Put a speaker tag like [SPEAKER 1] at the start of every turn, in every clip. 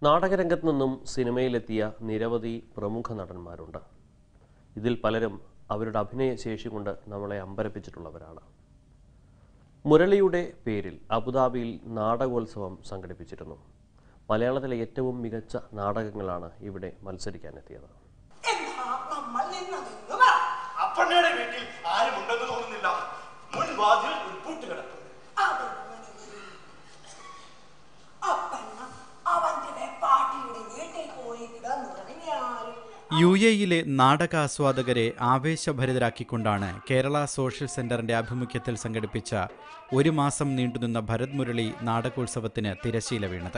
[SPEAKER 1] നാടകരംഗത്ത് നിന്നും സിനിമയിലെത്തിയ നിരവധി പ്രമുഖ നടന്മാരുണ്ട് ഇതിൽ പലരും അവരുടെ അഭിനയ ശേഷി കൊണ്ട് നമ്മളെ അമ്പരപ്പിച്ചിട്ടുള്ളവരാണ് മുരളിയുടെ പേരിൽ അബുദാബിയിൽ നാടകോത്സവം സംഘടിപ്പിച്ചിരുന്നു മലയാളത്തിലെ ഏറ്റവും മികച്ച നാടകങ്ങളാണ് ഇവിടെ മത്സരിക്കാനെത്തിയത്
[SPEAKER 2] എന്നാ നമ്മൾ നിന്നതെന്ന് പറ
[SPEAKER 3] അപ്പണ്ണയുടെ വീട്ടിൽ ആരും ഉണ്ടെന്ന് തോന്നുന്നില്ല മുൻവാതിൽ ഒരു പൂട്ട് കിടക്കുന്നു
[SPEAKER 2] അപ്പണ്ണ അവന്റെ പാട്ടിയുടെ വീട്ടിൽ പോയി കിടന്നുറങ്ങിയാലും
[SPEAKER 4] യു എയിലെ നാടകാസ്വാദകരെ ആവേശഭരിതരാക്കിക്കൊണ്ടാണ് കേരള സോഷ്യൽ സെന്ററിന്റെ ആഭിമുഖ്യത്തിൽ സംഘടിപ്പിച്ച ഒരു മാസം നീണ്ടുനിന്ന ഭരത് മുരളി നാടകോത്സവത്തിന് തിരശീല വീണത്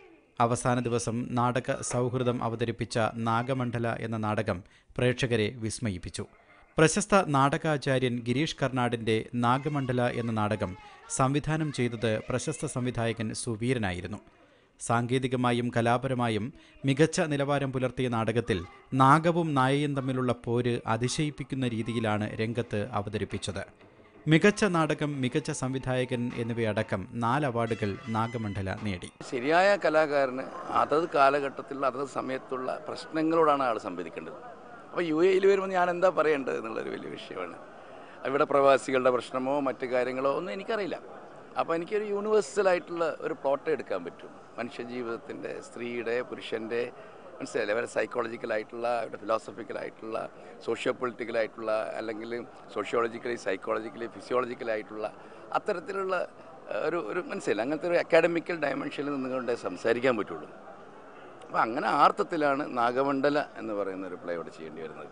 [SPEAKER 4] അവസാന ദിവസം നാടക സൗഹൃദം അവതരിപ്പിച്ച നാഗമണ്ഡല എന്ന നാടകം പ്രേക്ഷകരെ വിസ്മയിപ്പിച്ചു പ്രശസ്ത നാടകാചാര്യൻ ഗിരീഷ് കർണാടിന്റെ നാഗമണ്ഡല എന്ന നാടകം സംവിധാനം ചെയ്തത് പ്രശസ്ത സംവിധായകൻ സുവീരനായിരുന്നു സാങ്കേതികമായും കലാപരമായും മികച്ച നിലവാരം പുലർത്തിയ നാടകത്തിൽ നാഗവും നായയും തമ്മിലുള്ള പോര് അതിശയിപ്പിക്കുന്ന രീതിയിലാണ് രംഗത്ത് അവതരിപ്പിച്ചത് മികച്ച നാടകം മികച്ച സംവിധായകൻ എന്നിവയടക്കം നാല് അവാർഡുകൾ നാഗമണ്ഡല നേടി
[SPEAKER 5] ശരിയായ കലാകാരന് അതത് കാലഘട്ടത്തിലുള്ള അതത് സമയത്തുള്ള പ്രശ്നങ്ങളോടാണ് ആൾ സംവദിക്കേണ്ടത് അപ്പോൾ യു എയിൽ വരുമ്പോൾ ഞാൻ എന്താ പറയേണ്ടത് എന്നുള്ളൊരു വലിയ വിഷയമാണ് ഇവിടെ പ്രവാസികളുടെ പ്രശ്നമോ മറ്റു കാര്യങ്ങളോ ഒന്നും എനിക്കറിയില്ല അപ്പോൾ എനിക്കൊരു യൂണിവേഴ്സൽ ആയിട്ടുള്ള ഒരു പ്ലോട്ട് എടുക്കാൻ പറ്റും മനുഷ്യജീവിതത്തിൻ്റെ സ്ത്രീയുടെ പുരുഷൻ്റെ മനസ്സിലായില്ലേ അവരുടെ സൈക്കോളജിക്കലായിട്ടുള്ള അവരുടെ ഫിലോസഫിക്കലായിട്ടുള്ള സോഷ്യോ പൊളിറ്റിക്കലായിട്ടുള്ള അല്ലെങ്കിൽ സോഷ്യോളജിക്കലി സൈക്കോളജിക്കലി ഫിസിയോളജിക്കലായിട്ടുള്ള അത്തരത്തിലുള്ള ഏഹ്, ഒരു ഒരു മനസ്സിലായി അങ്ങനത്തെ ഒരു അക്കാഡമിക്കൽ ഡയമെൻഷനിൽ നിന്നുകൊണ്ടേ സംസാരിക്കാൻ പറ്റുള്ളൂ അപ്പോൾ അങ്ങനെ ആർത്ഥത്തിലാണ് നാഗമണ്ഡല എന്ന് പറയുന്ന ഒരു പ്ലേ ഇവിടെ ചെയ്യേണ്ടി വരുന്നത്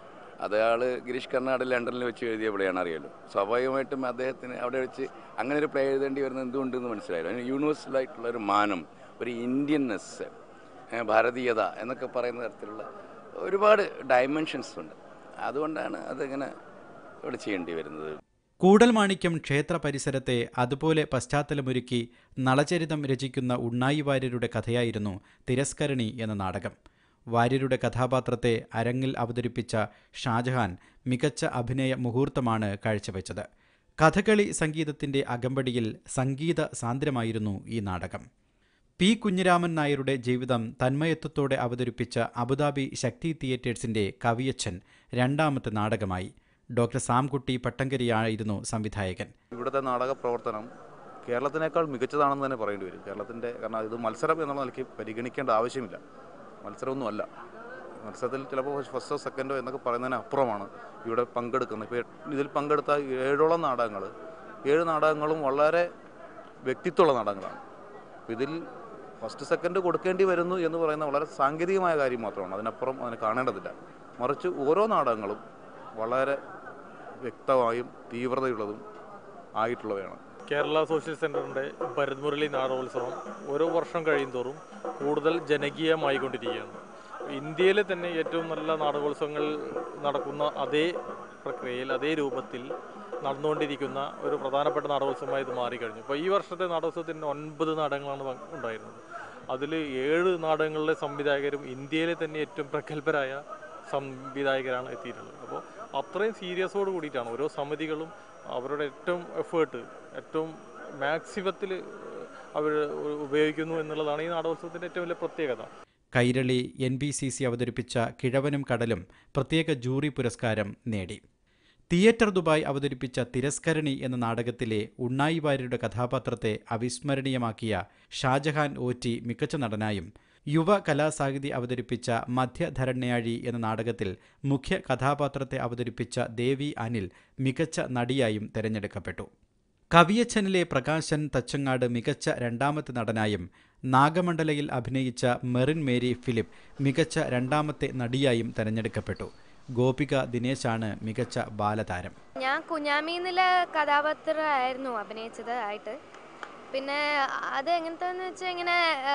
[SPEAKER 5] അയാൾ ഗിരീഷ് കർണാട് ലണ്ടനിൽ വെച്ച് എഴുതിയ പ്ലേയാണ് അറിയാലോ സ്വാഭാവികമായിട്ടും അദ്ദേഹത്തിന് അവിടെ വെച്ച് അങ്ങനെ ഒരു പ്ലേ എഴുതേണ്ടി വരുന്നത് എന്തുകൊണ്ടെന്ന് മനസ്സിലായല്ലോ അതിന് യൂണിവേഴ്സലായിട്ടുള്ള ഒരു മാനം ഒരു ഇന്ത്യൻനെസ് ഏഹ് ഭാരതീയത എന്നൊക്കെ പറയുന്ന തരത്തിലുള്ള ഒരുപാട് ഡയമെൻഷൻസ് ഉണ്ട് അതുകൊണ്ടാണ് അതിങ്ങനെ ഇവിടെ ചെയ്യേണ്ടി വരുന്നത്
[SPEAKER 4] കൂടൽമാണിക്യം ക്ഷേത്ര പരിസരത്തെ അതുപോലെ പശ്ചാത്തലമൊരുക്കി നളചരിതം രചിക്കുന്ന ഉണ്ണായി വാര്യരുടെ കഥയായിരുന്നു തിരസ്കരണി എന്ന നാടകം വാര്യരുടെ കഥാപാത്രത്തെ അരങ്ങിൽ അവതരിപ്പിച്ച ഷാജഹാൻ മികച്ച അഭിനയ മുഹൂർത്തമാണ് കാഴ്ചവെച്ചത് കഥകളി സംഗീതത്തിന്റെ അകമ്പടിയിൽ സംഗീത സാന്ദ്രമായിരുന്നു ഈ നാടകം പി കുഞ്ഞിരാമൻ നായരുടെ ജീവിതം തന്മയത്വത്തോടെ അവതരിപ്പിച്ച അബുദാബി ശക്തി തിയേറ്റേഴ്സിന്റെ കവിയച്ഛൻ രണ്ടാമത്തെ നാടകമായി ഡോക്ടർ സാംകുട്ടി പട്ടങ്കരിയായിരുന്നു സംവിധായകൻ
[SPEAKER 6] ഇവിടുത്തെ നാടക പ്രവർത്തനം കേരളത്തിനേക്കാൾ മികച്ചതാണെന്ന് തന്നെ പറയേണ്ടി വരും കേരളത്തിൻ്റെ കാരണം ഇത് മത്സരം എന്നുള്ള നിലയ്ക്ക് പരിഗണിക്കേണ്ട ആവശ്യമില്ല മത്സരമൊന്നുമല്ല മത്സരത്തിൽ ചിലപ്പോൾ ഫസ്റ്റോ സെക്കൻഡോ എന്നൊക്കെ പറയുന്നതിന് അപ്പുറമാണ് ഇവിടെ പങ്കെടുക്കുന്നത് ഇപ്പോൾ ഇതിൽ പങ്കെടുത്ത ഏഴോളം നാടകങ്ങൾ ഏഴ് നാടകങ്ങളും വളരെ വ്യക്തിത്വമുള്ള നാടകങ്ങളാണ് അപ്പോൾ ഇതിൽ ഫസ്റ്റ് സെക്കൻഡ് കൊടുക്കേണ്ടി വരുന്നു എന്ന് പറയുന്ന വളരെ സാങ്കേതികമായ കാര്യം മാത്രമാണ് അതിനപ്പുറം അതിനെ കാണേണ്ടതില്ല മറിച്ച് ഓരോ നാടകങ്ങളും വളരെ വ്യക്തമായും തീവ്രതയുള്ളതും ആയിട്ടുള്ളവയാണ്
[SPEAKER 7] കേരള സോഷ്യൽ സെൻ്ററിൻ്റെ ഭരത് മുരളി നാടകോത്സവം ഓരോ വർഷം കഴിയുന്തോറും കൂടുതൽ ജനകീയമായിക്കൊണ്ടിരിക്കുകയാണ് ഇന്ത്യയിലെ തന്നെ ഏറ്റവും നല്ല നാടകോത്സവങ്ങൾ നടക്കുന്ന അതേ പ്രക്രിയയിൽ അതേ രൂപത്തിൽ നടന്നുകൊണ്ടിരിക്കുന്ന ഒരു പ്രധാനപ്പെട്ട നാടകോത്സവമായി ഇത് മാറിക്കഴിഞ്ഞു ഇപ്പോൾ ഈ വർഷത്തെ നാടകോത്സവത്തിന് ഒൻപത് നാടകങ്ങളാണ് പങ്ക് ഉണ്ടായിരുന്നത് അതിൽ ഏഴ് നാടകങ്ങളിലെ സംവിധായകരും ഇന്ത്യയിലെ തന്നെ ഏറ്റവും പ്രഗത്ഭരായ സംവിധായകരാണ് എത്തിയിട്ടുള്ളത് അപ്പോൾ അത്രയും സീരിയസോട് കൂടിയിട്ടാണ് ഓരോ സമിതികളും അവരുടെ ഏറ്റവും എഫേർട്ട് ഏറ്റവും മാക്സിമത്തിൽ അവർ ഉപയോഗിക്കുന്നു എന്നുള്ളതാണ് ഈ നാടകോത്സവത്തിൻ്റെ ഏറ്റവും വലിയ പ്രത്യേകത
[SPEAKER 4] Kairali N B C C അവതരിപ്പിച്ച കിഴവനും കടലും പ്രത്യേക ജൂറി പുരസ്കാരം നേടി തിയേറ്റർ ദുബായ് അവതരിപ്പിച്ച തിരസ്കരണി എന്ന നാടകത്തിലെ ഉണ്ണായി വാര്യരുടെ കഥാപാത്രത്തെ അവിസ്മരണീയമാക്കിയ ഷാജഹാൻ ഓറ്റി മികച്ച നടനായും യുവ കലാസാഹിതി അവതരിപ്പിച്ച മധ്യധരണ്യാഴി എന്ന നാടകത്തിൽ മുഖ്യ കഥാപാത്രത്തെ അവതരിപ്പിച്ച ദേവി അനിൽ മികച്ച നടിയായും തെരഞ്ഞെടുക്കപ്പെട്ടു കവിയച്ഛനിലെ പ്രകാശൻ തച്ചങ്ങാട് മികച്ച രണ്ടാമത്തെ നടനായും നാഗമണ്ഡലയിൽ അഭിനയിച്ച മെറിൻ മേരി ഫിലിപ്പ് മികച്ച രണ്ടാമത്തെ നടിയായും തെരഞ്ഞെടുക്കപ്പെട്ടു ഗോപിക ദിനേശാണ് മികച്ച ബാലതാരം
[SPEAKER 8] ഞാൻ കുഞ്ഞാമി എന്നുള്ള കഥാപാത്രമായിരുന്നു അഭിനയിച്ചത് ആയിട്ട് പിന്നെ അത് എങ്ങനത്തെന്ന് വെച്ചാൽ ഇങ്ങനെ ആ,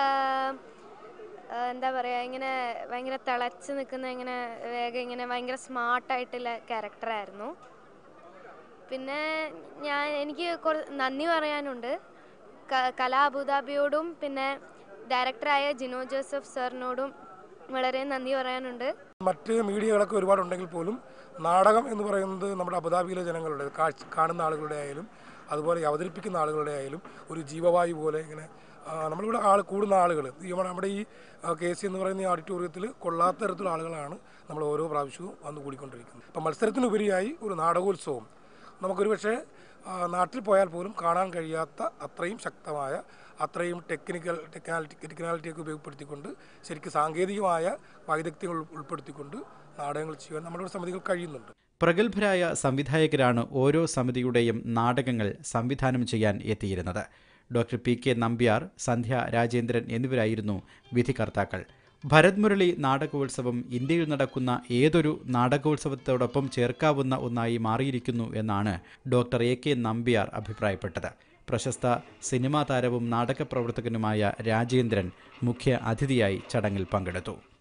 [SPEAKER 8] ആ, എന്താ പറയുക ഇങ്ങനെ ഭയങ്കര തിളച്ച് നിൽക്കുന്ന ഇങ്ങനെ വേഗം ഇങ്ങനെ ഭയങ്കര സ്മാർട്ടായിട്ടുള്ള ക്യാരക്ടറായിരുന്നു പിന്നെ ഞാൻ എനിക്ക് കുറ നന്ദി പറയാനുണ്ട് ക- കലാ അബുദാബിയോടും പിന്നെ ഡയറക്ടറായ ജിനോ ജോസഫ് സാറിനോടും വളരെ നന്ദി പറയാനുണ്ട്
[SPEAKER 9] മറ്റ് മീഡിയകളൊക്കെ ഒരുപാടുണ്ടെങ്കിൽ പോലും നാടകം എന്ന് പറയുന്നത് നമ്മുടെ അബുദാബിയിലെ ജനങ്ങളുടെ കാഴ്ച കാണുന്ന ആളുകളുടെ ആയാലും അതുപോലെ ഈ അവതരിപ്പിക്കുന്ന ആളുകളുടെ ആയാലും ഒരു ജീവവായു പോലെ ഇങ്ങനെ ആ, നമ്മളിവിടെ ആൾ കൂടുന്ന ആളുകൾ ഈ നമ്മുടെ നമ്മുടെ ഈ കെ സി എന്ന് പറയുന്ന ഈ ഓഡിറ്റോറിയത്തിൽ കൊള്ളാത്ത തരത്തിലുള്ള ആളുകളാണ് നമ്മൾ ഓരോ പ്രാവശ്യവും വന്ന് കൂടിക്കൊണ്ടിരിക്കുന്നത് അപ്പം മത്സരത്തിനുപരിയായി ഒരു നാടകോത്സവം നമുക്കൊരു പക്ഷേ ആ, നാട്ടിൽ പോയാൽ പോലും കാണാൻ കഴിയാത്ത അത്രയും ശക്തമായ അത്രയും ടെക്നിക്കൽ ടെക്നാലിറ്റി ടെക്നാലിറ്റിയൊക്കെ ഉപയോഗപ്പെടുത്തിക്കൊണ്ട് ശരിക്കും സാങ്കേതികമായ വൈദഗ്ധ്യങ്ങൾ ഉൾപ്പെടുത്തിക്കൊണ്ട് നാടകങ്ങൾ ചെയ്യാൻ നമ്മുടെ സമിതികൾ കഴിയുന്നുണ്ട്
[SPEAKER 4] പ്രഗത്ഭരായ സംവിധായകരാണ് ഓരോ സമിതിയുടെയും നാടകങ്ങൾ സംവിധാനം ചെയ്യാൻ എത്തിയിരുന്നത് doctor P K Nambiar Sandhya Rajendran എന്നിവരായിരുന്നു വിധികർത്താക്കൾ ഭരത് മുരളി നാടകോത്സവം ഇന്ത്യയിൽ നടക്കുന്ന ഏതൊരു നാടകോത്സവത്തോടൊപ്പം ചേർക്കാവുന്ന ഒന്നായി മാറിയിരിക്കുന്നു എന്നാണ് ഡോക്ടർ എ കെ നമ്പ്യാർ അഭിപ്രായപ്പെട്ടത് പ്രശസ്ത സിനിമാ താരവും നാടക പ്രവർത്തകനുമായ രാജേന്ദ്രൻ മുഖ്യ അതിഥിയായി ചടങ്ങിൽ പങ്കെടുത്തു